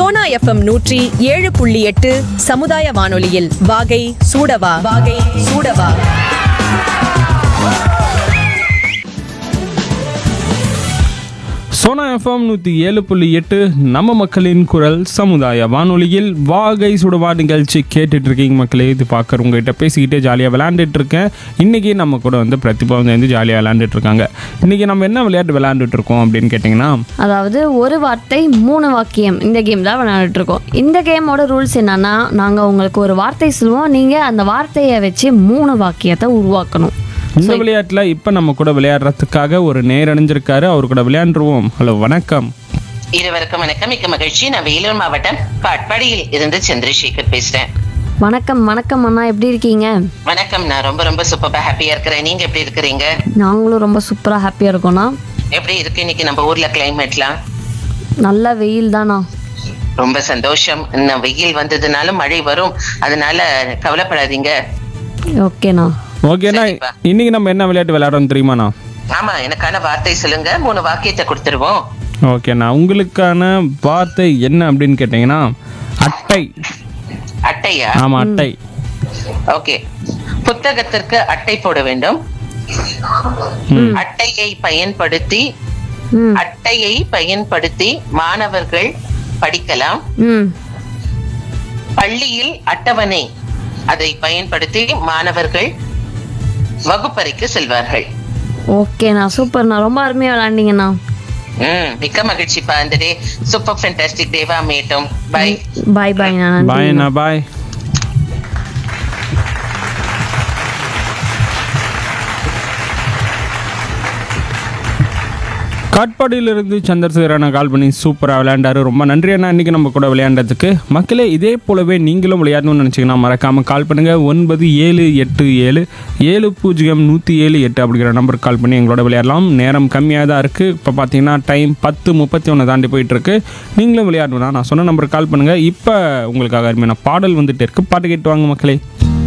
Sona FM நூற்றி ஏழு புள்ளி எட்டு சமுதாய வானொலியில் வாகை சூடவா வாகை சூடவா சோனா எஃப்எம் நூற்றி ஏழு புள்ளி எட்டு நம்ம மக்களின் குரல் சமுதாய வானொலியில் வாகை சுடுவா நிகழ்ச்சி கேட்டுட்டு இருக்கீங்க மக்களே இது பார்க்குற உங்ககிட்ட பேசிக்கிட்டே ஜாலியாக விளையாண்டுட்டு இருக்கேன் இன்றைக்கி நம்ம கூட வந்து பிரதிபா வந்து வந்து ஜாலியாக விளையாண்டுட்டு இருக்காங்க இன்றைக்கி நம்ம என்ன விளையாட்டு விளையாண்டுட்டு இருக்கோம் அப்படின்னு கேட்டிங்கன்னா அதாவது ஒரு வார்த்தை மூணு வாக்கியம் இந்த கேம் தான் விளையாண்டுட்டு இருக்கோம் இந்த கேமோட ரூல்ஸ் என்னன்னா நாங்கள் உங்களுக்கு ஒரு வார்த்தை சொல்லுவோம் நீங்கள் அந்த வார்த்தையை வச்சு மூணு வாக்கியத்தை உருவாக்கணும் இந்த விளையாட்டில் இப்போ நம்ம கூட விளையாடுறதுக்காக ஒரு நேர் அணிஞ்சிருக்காரு அவர் கூட விளையாண்டுருவோம் ஹலோ வணக்கம் இருவருக்கும் வணக்கம் மிக்க மகிழ்ச்சி நான் வேலூர் மாவட்டம் காட்பாடியில் இருந்து சந்திரசேகர் பேசுறேன் வணக்கம் வணக்கம் அண்ணா எப்படி இருக்கீங்க வணக்கம் நான் ரொம்ப ரொம்ப சூப்பரா ஹாப்பியா இருக்கிறேன் நீங்க எப்படி இருக்கிறீங்க நாங்களும் ரொம்ப சூப்பராக ஹாப்பியாக இருக்கோண்ணா எப்படி இருக்கு இன்னைக்கு நம்ம ஊர்ல கிளைமேட்லாம் நல்ல வெயில் தானா ரொம்ப சந்தோஷம் இன்னும் வெயில் வந்ததுனால மழை வரும் அதனால கவலைப்படாதீங்க ஓகேண்ணா ஓகேண்ணா சரிப்பா. இன்னைக்கு நம்ம என்ன விளையாட்டு விளையாடுறோம் தெரியுமாண்ணா ஆமா எனக்கான வார்த்தை சொல்லுங்க மூணு வாக்கியத்தை கொடுத்துருவோம் ஓகேண்ணா உங்களுக்கான வார்த்தை என்ன அப்படின்னு கேட்டிங்கன்னா அட்டை அட்டையா ஆமாம் அட்டை ஓகே புத்தகத்திற்கு அட்டை போட வேண்டும் அட்டையை பயன்படுத்தி ம் அட்டையை பயன்படுத்தி மாணவர்கள் படிக்கலாம் ம் பள்ளியில் அட்டவணை அதை பயன்படுத்தி மாணவர்கள் வகுப்பறைக்கு செல்வார்கள் ஓகேண்ணா சூப்பர்ண்ணா ரொம்ப அருமையாக விளாண்டிங்கண்ணா ம் மிக்க மகிழ்ச்சி பா இந்த டே சூப்பர் ஃபென்டாஸ்டிக் டேவா மேட்டும் பை பாய் பாய்ண்ணா நன்றி பாய்ண்ணா பாய் காட்பாடியிலிருந்து சந்திரசேகர் அண்ணா கால் பண்ணி சூப்பராக விளையாண்டாரு ரொம்ப நன்றி அண்ணா இன்றைக்கி நம்ம கூட விளையாண்டதுக்கு மக்களே இதே போலவே நீங்களும் விளையாடணும்னு நினச்சிங்கன்னா மறக்காமல் கால் பண்ணுங்கள் ஒன்பது ஏழு எட்டு ஏழு ஏழு பூஜ்ஜியம் நூற்றி ஏழு எட்டு அப்படிங்கிற நம்பருக்கு கால் பண்ணி எங்களோட விளையாடலாம் நேரம் கம்மியாக தான் இருக்குது இப்போ பார்த்தீங்கன்னா டைம் பத்து முப்பத்தி ஒன்று தாண்டி போயிட்டுருக்கு நீங்களும் விளையாடணும்னா நான் சொன்ன நம்பருக்கு கால் பண்ணுங்கள் இப்போ உங்களுக்காக அருமையான பாடல் வந்துட்டு இருக்கு பாட்டு கேட்டு வாங்க மக்களே